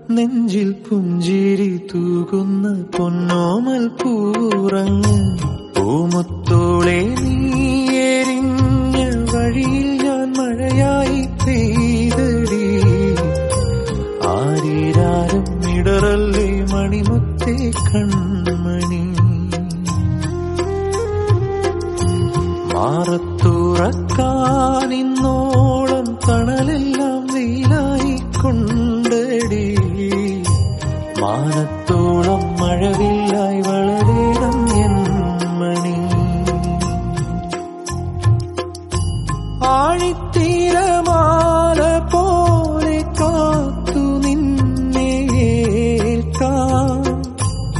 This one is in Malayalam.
നെഞ്ചിൽ പുഞ്ചിരി തൂകുന്ന പൊന്നോമൽ പൂറങ്ങ് പൂമുത്തോളെ നീയെരിഞ്ഞ വഴിയിൽ ഞാൻ മഴയായി പെയ്തടി ആരീരാരും ഇടറല്ലേ മണിമുത്തേ കൺമണി മാറത്തുറക്കാനിന്നോളം തണലെ